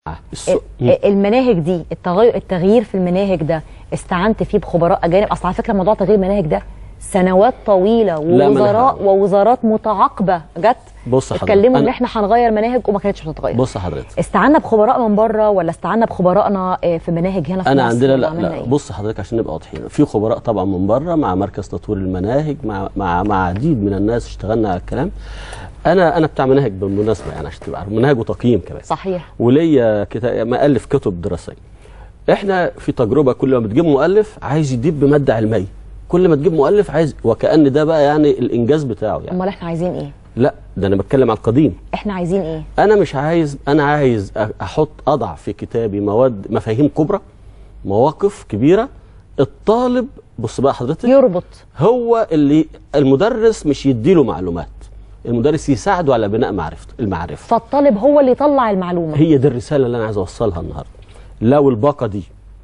السو... المناهج دي التغير التغيير في المناهج ده استعنت فيه بخبراء اجانب اصل على فكره موضوع تغيير المناهج ده سنوات طويله ووزراء ووزارات متعاقبه جت بص حضرتك اتكلموا ان احنا هنغير مناهج وما كانتش بتتغير بص حضرتك استعنا بخبراء من بره ولا استعنا بخبرائنا في مناهج هنا في انا مصر عندنا لا, لا إيه؟ بص حضرتك عشان نبقى واضحين في خبراء طبعا من بره مع مركز تطوير المناهج مع مع مع عديد من الناس اشتغلنا على الكلام انا انا بتاع مناهج بالمناسبه يعني عشان تبقى مناهج وتقييم كمان صحيح وليا كتاب مؤلف كتب دراسيه احنا في تجربه كل ما بتجيب مؤلف عايز يديب بماده علميه كل ما تجيب مؤلف عايز وكأن ده بقى يعني الانجاز بتاعه يعني امال احنا عايزين ايه لا ده انا بتكلم على القديم احنا عايزين ايه انا مش عايز انا عايز احط اضع في كتابي مواد مفاهيم كبرى مواقف كبيره الطالب بص بقى حضرتك يربط هو اللي المدرس مش يديله معلومات المدرس يساعده على بناء معرفته المعرفه فالطالب هو اللي يطلع المعلومه هي دي الرساله اللي انا عايز اوصلها النهارده لو الباقه دي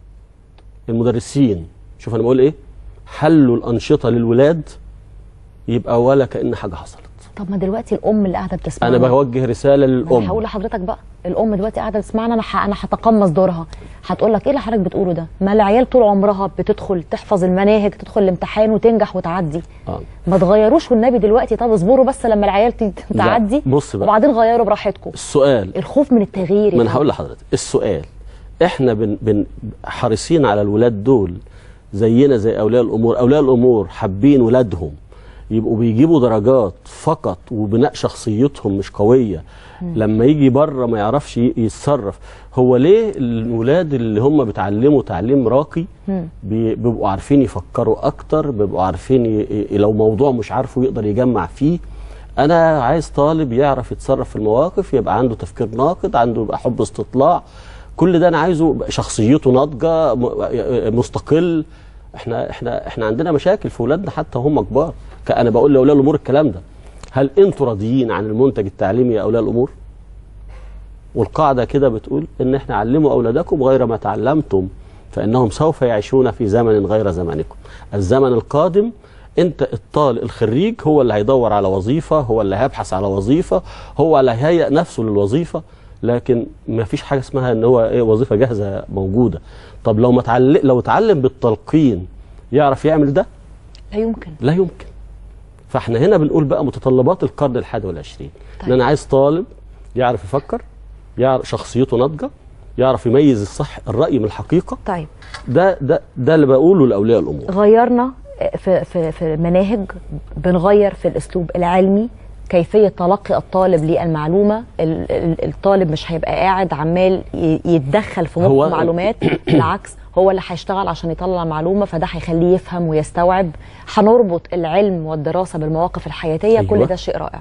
المدرسين شوف انا بقول ايه حلوا الانشطه للولاد يبقى ولا كان حاجه حصلت طب ما دلوقتي الام اللي قاعده بتسمعنا انا بوجه رساله للام انا هقول لحضرتك بقى الام دلوقتي قاعده تسمعنا انا ح... انا هتقمص دورها هتقول لك ايه اللي حضرتك بتقوله ده ما العيال طول عمرها بتدخل تحفظ المناهج تدخل الامتحان وتنجح وتعدي آه. ما تغيروش والنبي دلوقتي طب اصبروا بس لما العيال تعدي بص بقى وبعدين غيروا براحتكم السؤال الخوف من التغيير ما انا هقول لحضرتك السؤال احنا بن... بن حريصين على الولاد دول زينا زي اولياء الامور اولياء الامور حابين ولادهم يبقوا بيجيبوا درجات فقط وبناء شخصيتهم مش قويه مم. لما يجي بره ما يعرفش يتصرف هو ليه الولاد اللي هم بيتعلموا تعليم راقي بيبقوا عارفين يفكروا اكتر بيبقوا عارفين ي... لو موضوع مش عارفه يقدر يجمع فيه انا عايز طالب يعرف يتصرف في المواقف يبقى عنده تفكير ناقد عنده يبقى حب استطلاع كل ده انا عايزه شخصيته ناضجه مستقل احنا احنا احنا عندنا مشاكل في اولادنا حتى وهم كبار انا بقول لاولياء الامور الكلام ده هل انتوا راضيين عن المنتج التعليمي يا اولياء الامور والقاعده كده بتقول ان احنا علموا اولادكم غير ما تعلمتم فانهم سوف يعيشون في زمن غير زمانكم الزمن القادم انت الطالب الخريج هو اللي هيدور على وظيفه هو اللي هيبحث على وظيفه هو اللي هيهيئ نفسه للوظيفه لكن ما فيش حاجه اسمها ان هو ايه وظيفه جاهزه موجوده طب لو ما اتعلم لو اتعلم بالتلقين يعرف يعمل ده لا يمكن لا يمكن فاحنا هنا بنقول بقى متطلبات القرن الحادي والعشرين طيب. ان انا عايز طالب يعرف يفكر يعرف شخصيته ناضجه يعرف يميز الصح الراي من الحقيقه طيب ده ده ده اللي بقوله لاولياء الامور غيرنا في في في المناهج بنغير في الاسلوب العلمي كيفيه تلقي الطالب للمعلومه الطالب مش هيبقى قاعد عمال يتدخل في مخ معلومات بالعكس هو اللي هيشتغل عشان يطلع معلومه فده هيخليه يفهم ويستوعب هنربط العلم والدراسه بالمواقف الحياتيه أيوة. كل ده شيء رائع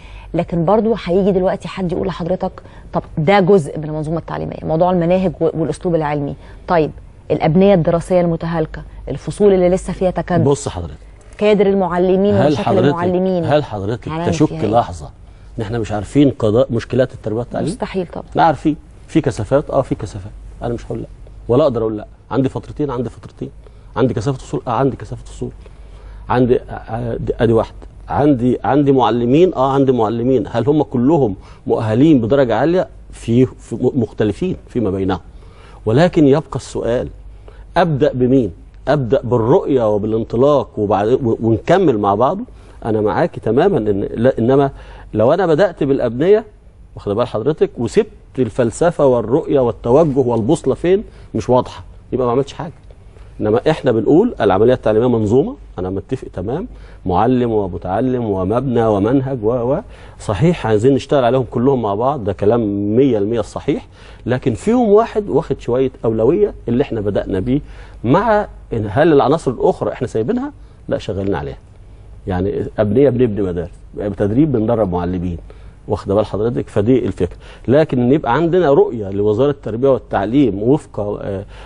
لكن برضو هيجي دلوقتي حد يقول لحضرتك طب ده جزء من المنظومه التعليميه موضوع المناهج والاسلوب العلمي طيب الابنيه الدراسيه المتهالكه الفصول اللي لسه فيها تكدس بص حضرتك كادر المعلمين هل ومشاكل حضرتك المعلمين هل حضرتك تشك لحظه ان احنا مش عارفين قضاء مشكلات التربيه والتعليم مستحيل طبعا لا عارفين في كثافات اه في كثافات انا مش هقول لا ولا اقدر اقول لا عندي فترتين عندي فترتين عندي كثافه اصول اه عندي كثافه اصول عندي ادي واحد عندي عندي معلمين اه عندي معلمين هل هم كلهم مؤهلين بدرجه عاليه في, في مختلفين فيما بينهم ولكن يبقى السؤال ابدا بمين ابدا بالرؤيه وبالانطلاق وبعد ونكمل مع بعض انا معاكي تماما ان لا انما لو انا بدات بالابنيه واخد بال حضرتك وسبت الفلسفه والرؤيه والتوجه والبوصله فين مش واضحه يبقى ما عملتش حاجه انما احنا بنقول العمليه التعليميه منظومه انا متفق تمام معلم ومتعلم ومبنى ومنهج و و صحيح عايزين نشتغل عليهم كلهم مع بعض ده كلام 100% الصحيح لكن فيهم واحد واخد شويه اولويه اللي احنا بدانا بيه مع هل العناصر الاخرى احنا سايبينها لا شغالين عليها يعني ابنيه بنبني مدارس بتدريب بندرب معلمين واخد بال حضرتك فدي الفكره لكن ان يبقى عندنا رؤيه لوزاره التربيه والتعليم وفق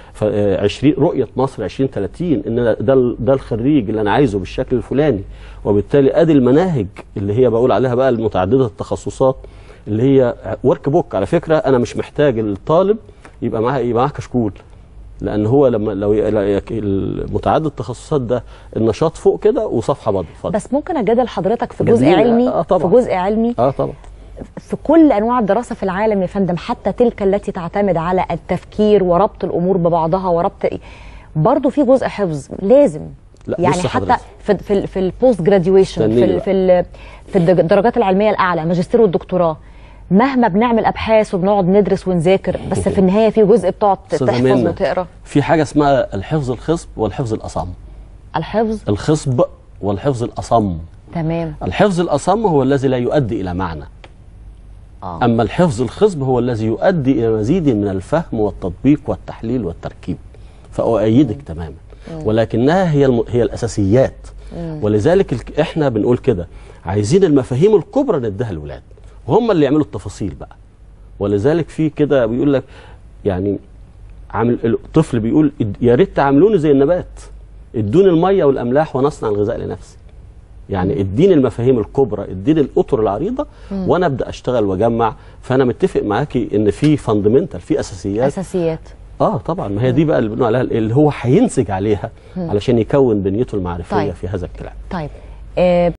20 رؤيه مصر 2030 ان ده ده الخريج اللي انا عايزه بالشكل الفلاني وبالتالي ادي المناهج اللي هي بقول عليها بقى المتعدده التخصصات اللي هي ورك بوك على فكره انا مش محتاج الطالب يبقى معاه يبقى معاه كشكول لان هو لما لو متعدد التخصصات ده النشاط فوق كده وصفحه بيضاء بس ممكن اجادل حضرتك في جزء علمي آه طبعا. في جزء علمي اه طبعا في كل انواع الدراسه في العالم يا فندم حتى تلك التي تعتمد على التفكير وربط الامور ببعضها وربط برضه في جزء حفظ لازم لا يعني بص حتى حضرتك. في في في البوست جراديويشن استنيني في ال بقى. في ال في الدرجات العلميه الاعلى الماجستير والدكتوراه مهما بنعمل ابحاث وبنقعد ندرس ونذاكر بس في النهايه في جزء بتقعد أستاذة تحفظ منى، وتقرا في حاجه اسمها الحفظ الخصب والحفظ الاصم الحفظ الخصب والحفظ الاصم تمام الحفظ الاصم هو الذي لا يؤدي الى معنى اه اما الحفظ الخصب هو الذي يؤدي الى مزيد من الفهم والتطبيق والتحليل والتركيب فاؤيدك تماما ولكنها هي الم... هي الاساسيات ولذلك الك- احنا بنقول كده عايزين المفاهيم الكبرى نديها للولاد وهم اللي يعملوا التفاصيل بقى ولذلك في كده بيقول لك يعني عامل الطفل بيقول "اد- يا ريت تعاملوني زي النبات ادوني الميه والاملاح ونصنع الغذاء لنفسي يعني اديني المفاهيم الكبرى اديني الاطر العريضه وانا ابدا اشتغل واجمع فانا متفق معاكي ان في فاندمنتال في اساسيات اساسيات اه طبعا ما هي دي بقى اللي بنقول عليها اللي هو هينسج عليها علشان يكون بنيته المعرفيه طيب. في هذا الكلام طيب آه